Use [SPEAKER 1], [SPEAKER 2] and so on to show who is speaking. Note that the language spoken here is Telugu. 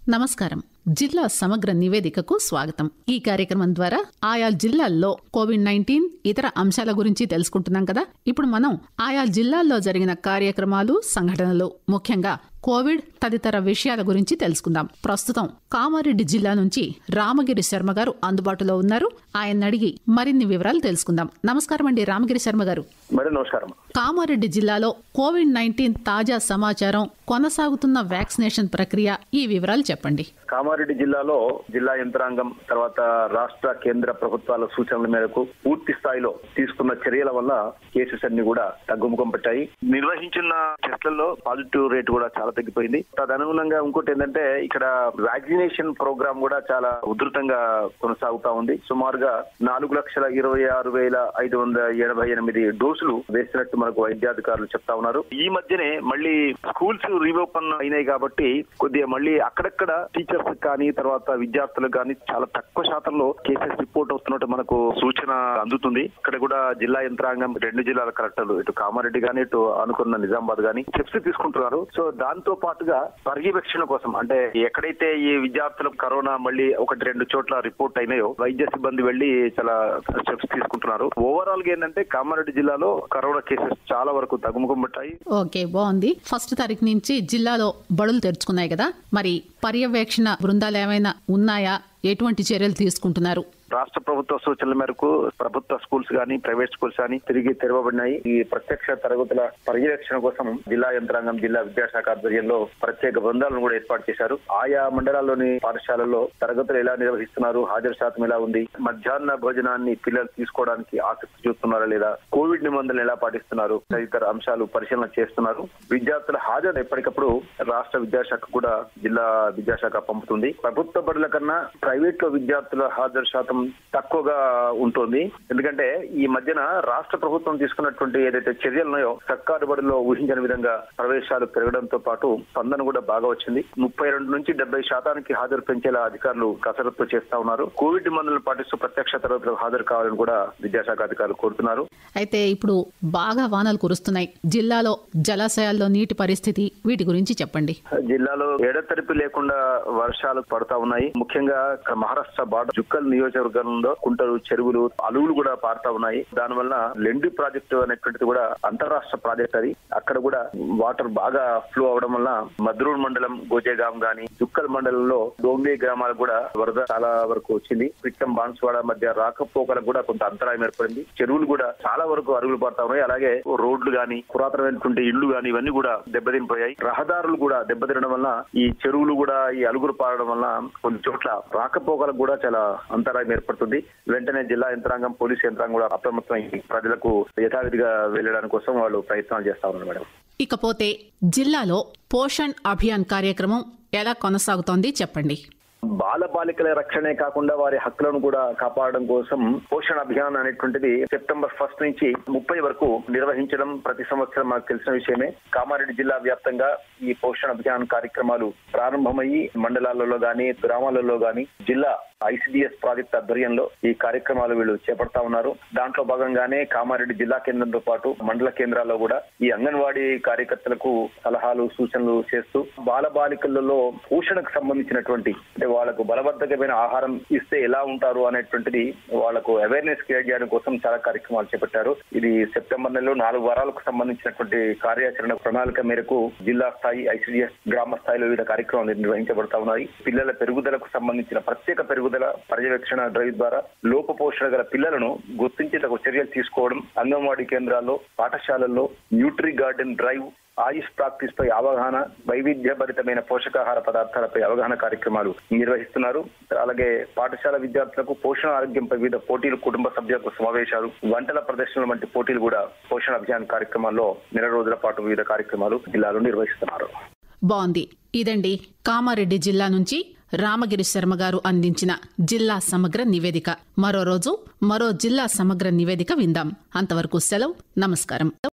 [SPEAKER 1] నమస్కారం జిల్లా సమగ్ర నివేదికకు స్వాగతం ఈ కార్యక్రమం ద్వారా ఆయా జిల్లాల్లో కోవిడ్ నైన్టీన్ ఇతర అంశాల గురించి తెలుసుకుంటున్నాం కదా ఇప్పుడు మనం ఆయా జిల్లాల్లో జరిగిన కార్యక్రమాలు సంఘటనలు ముఖ్యంగా కోవిడ్ తదితర విషయాల గురించి తెలుసుకుందాం ప్రస్తుతం కామారెడ్డి జిల్లా నుంచి రామగిరి శర్మ గారు అందుబాటులో ఉన్నారు ఆయన అడిగి మరిన్ని వివరాలు తెలుసుకుందాం నమస్కారం అండి రామగిరి శర్మ గారు
[SPEAKER 2] మేడం నమస్కారం
[SPEAKER 1] కామారెడ్డి జిల్లాలో కోవిడ్ నైన్టీన్ తాజా సమాచారం కొనసాగుతున్న వ్యాక్సినేషన్ ప్రక్రియ ఈ వివరాలు చెప్పండి
[SPEAKER 2] కామారెడ్డి జిల్లాలో జిల్లా యంత్రాంగం తర్వాత రాష్ట్ర కేంద్ర ప్రభుత్వాల సూచనల మేరకు పూర్తి స్థాయిలో తీసుకున్న చర్యల వల్ల కేసెస్ అన్ని కూడా తగ్గుముఖం పట్టాయి నిర్వహించిన టెస్టులలో పాజిటివ్ రేట్ కూడా చాలా తగ్గిపోయింది తదనుగుణంగా ఇంకోటి ఏంటంటే ఇక్కడ వ్యాక్సినేషన్ ప్రోగ్రామ్ కూడా చాలా ఉధృతంగా కొనసాగుతా ఉంది సుమారుగా నాలుగు లక్షల ఇరవై ఆరు వేల ఐదు వందల ఎనభై ఎనిమిది డోసులు వేసినట్టు మనకు వైద్యాధికారులు చెప్తా ఉన్నారు ఈ మధ్యనే మళ్ళీ స్కూల్స్ రీఓపెన్ అయినాయి కాబట్టి కొద్దిగా మళ్ళీ అక్కడక్కడ టీచర్స్ కానీ తర్వాత విద్యార్థులకు కానీ చాలా తక్కువ శాతంలో కేసెస్ రిపోర్ట్ అవుతున్నట్టు మనకు సూచన అందుతుంది ఇక్కడ కూడా జిల్లా యంత్రాంగం రెండు జిల్లాల కలెక్టర్లు ఇటు కామారెడ్డి గానీ ఇటు అనుకున్న నిజామాబాద్ గానీ స్టెప్స్ తీసుకుంటున్నారు సో దాంతో పాటుగా పర్యవేక్షణ కోసం అంటే ఎక్కడైతే ఈ విద్యార్థులకు కరోనా మళ్ళీ ఒకటి రెండు చోట్ల రిపోర్ట్ అయినాయో వైద్య సిబ్బంది వెళ్లి చాలా స్టెప్స్ తీసుకుంటున్నారు ఓవరాల్ గా ఏంటంటే కామారెడ్డి జిల్లాలో కరోనా కేసెస్ చాలా వరకు తగ్గుముఖం పట్టాయి
[SPEAKER 1] ఓకే బాగుంది ఫస్ట్ తారీఖు నుంచి జిల్లాలో బడులు తెరుచుకున్నాయి కదా మరి పర్యవేక్షణ బృందాలు ఏమైనా ఉన్నాయా ఎటువంటి చర్యలు తీసుకుంటున్నారు
[SPEAKER 2] రాష్ట్ర ప్రభుత్వ సూచనల మేరకు ప్రభుత్వ స్కూల్స్ గానీ ప్రైవేట్ స్కూల్స్ గానీ తిరిగి తెరవబడినాయి ఈ ప్రత్యక్ష తరగతుల పర్యవేక్షణ కోసం జిల్లా యంత్రాంగం జిల్లా విద్యాశాఖ ఆధ్వర్యంలో ప్రత్యేక బృందాలను కూడా ఏర్పాటు చేశారు ఆయా మండలాల్లోని పాఠశాలల్లో తరగతులు ఎలా నిర్వహిస్తున్నారు హాజరు శాతం ఎలా ఉంది మధ్యాహ్న భోజనాన్ని పిల్లలు తీసుకోవడానికి ఆసక్తి చూస్తున్నారా లేదా కోవిడ్ నిబంధనలు ఎలా పాటిస్తున్నారు తదితర అంశాలు పరిశీలన చేస్తున్నారు విద్యార్థుల హాజరు ఎప్పటికప్పుడు రాష్ట్ర విద్యాశాఖ కూడా జిల్లా విద్యాశాఖ పంపుతుంది ప్రభుత్వ బడుల కన్నా ప్రైవేట్ లో విద్యార్థుల హాజరు శాతం తక్కువగా ఉంటుంది ఎందుకంటే ఈ మధ్యన రాష్ట్ర ప్రభుత్వం తీసుకున్నటువంటి ఏదైతే చర్యలు ఉన్నాయో సర్కారు బడిలో ఊహించని విధంగా ప్రవేశాలు పెరగడంతో పాటు స్పందన కూడా బాగా వచ్చింది ముప్పై రెండు నుంచి డెబ్బై శాతానికి హాజరు పెంచేలా అధికారులు కసరత్తు చేస్తా ఉన్నారు కోవిడ్ నిబంధనలు పాటిస్తూ ప్రత్యక్ష తరగతులకు హాజరు కావాలని కూడా విద్యాశాఖ అధికారులు కోరుతున్నారు
[SPEAKER 1] అయితే ఇప్పుడు బాగా వానలు కురుస్తున్నాయి జిల్లాలో జలాశయాల్లో నీటి పరిస్థితి వీటి గురించి చెప్పండి
[SPEAKER 2] జిల్లాలో ఎడతెరిపి లేకుండా వర్షాలు పడతా ఉన్నాయి ముఖ్యంగా ఇక్కడ మహారాష్ట్ర బార్డర్ జుక్కల్ నియోజకవర్గంలో కుంటలు చెరువులు అలువులు కూడా పారుతా ఉన్నాయి దానివల్ల లెండి ప్రాజెక్టు అనేటువంటిది కూడా అంతరాష్ట్ర ప్రాజెక్ట్ అది అక్కడ కూడా వాటర్ బాగా ఫ్లో అవడం వల్ల మద్రూర్ మండలం గోజేగాం గాని జుక్కల్ మండలంలో డోంగ్లీ గ్రామాలకు కూడా వరద చాలా వరకు వచ్చింది పిట్టం బాన్స్వాడ మధ్య రాకపోకలకు కూడా కొంత అంతరాయం ఏర్పడింది చెరువులు కూడా చాలా వరకు అరుగులు పడతా ఉన్నాయి అలాగే రోడ్లు గాని పురాతనమైనటువంటి ఇళ్లు గాని ఇవన్నీ కూడా దెబ్బతినిపోయాయి రహదారులు కూడా దెబ్బతినడం వల్ల ఈ చెరువులు కూడా ఈ అలుగురు పారడం వల్ల కొన్ని చోట్ల రాకపోకలకు కూడా చాలా అంతరాయం ఏర్పడుతుంది వెంటనే జిల్లా యంత్రాంగం పోలీసు యంత్రాంగం కూడా అప్రమత్తమై ప్రజలకు యథావిధిగా వెళ్ళడానికి కోసం వాళ్ళు ప్రయత్నాలు చేస్తా ఉన్నారు మేడం
[SPEAKER 1] ఇకపోతే జిల్లాలో పోషణ్ అభియాన్ కార్యక్రమం ఎలా కొనసాగుతోంది చెప్పండి
[SPEAKER 2] బాల బాలికల రక్షణే కాకుండా వారి హక్కులను కూడా కాపాడడం కోసం పోషణ అభియాన్ అనేటువంటిది సెప్టెంబర్ ఫస్ట్ నుంచి ముప్పై వరకు నిర్వహించడం ప్రతి సంవత్సరం మనకు తెలిసిన విషయమే కామారెడ్డి జిల్లా వ్యాప్తంగా ఈ పోషణ అభియాన్ కార్యక్రమాలు ప్రారంభమయ్యి మండలాలలో గాని గ్రామాలలో గాని జిల్లా ఐసిడిఎస్ ప్రాజెక్ట్ ఆధ్వర్యంలో ఈ కార్యక్రమాలు వీళ్ళు చేపడతా ఉన్నారు దాంట్లో భాగంగానే కామారెడ్డి జిల్లా కేంద్రంతో పాటు మండల కేంద్రాల్లో కూడా ఈ అంగన్వాడీ కార్యకర్తలకు సలహాలు సూచనలు చేస్తూ బాల బాలికలలో పోషణకు సంబంధించినటువంటి అంటే వాళ్ళకు బలవర్ధకమైన ఆహారం ఇస్తే ఎలా ఉంటారు అనేటువంటిది వాళ్ళకు అవేర్నెస్ క్రియేట్ చేయడం కోసం చాలా కార్యక్రమాలు చేపట్టారు ఇది సెప్టెంబర్ నెలలో నాలుగు వారాలకు సంబంధించినటువంటి కార్యాచరణ ప్రణాళిక మేరకు జిల్లా స్థాయి ఐసిడిఎస్ గ్రామ స్థాయిలో వివిధ కార్యక్రమాలు నిర్వహించబడతా ఉన్నాయి పిల్లల పెరుగుదలకు సంబంధించిన ప్రత్యేక పెరుగుదల పర్యవేక్షణ డ్రైవ్ ద్వారా లోపపోషణ గల పిల్లలను గుర్తించి తగు చర్యలు తీసుకోవడం అంగన్వాడీ కేంద్రాల్లో పాఠశాలల్లో nutri garden drive Ayush practice పై అవగాహన వైవిధ్యభరితమైన పోషకాహార పదార్థాలపై అవగాహన కార్యక్రమాలు నిర్వహిస్తున్నారు అలాగే పాఠశాల విద్యార్థులకు పోషణ ఆరోగ్యంపై వివిధ పోటీలు కుటుంబ సభ్యులకు సమావేశాలు వంటల ప్రదర్శనలు వంటి పోటీలు కూడా పోషణ అభియాన్ కార్యక్రమాల్లో నెల రోజుల పాటు వివిధ కార్యక్రమాలు జిల్లాలో నిర్వహిస్తున్నారు
[SPEAKER 1] బాగుంది ఇదండి కామారెడ్డి జిల్లా నుంచి రామగిరి శర్మ గారు అందించిన జిల్లా సమగ్ర నివేదిక మరో రోజు మరో జిల్లా సమగ్ర నివేదిక విందాం అంతవరకు సెలవు నమస్కారం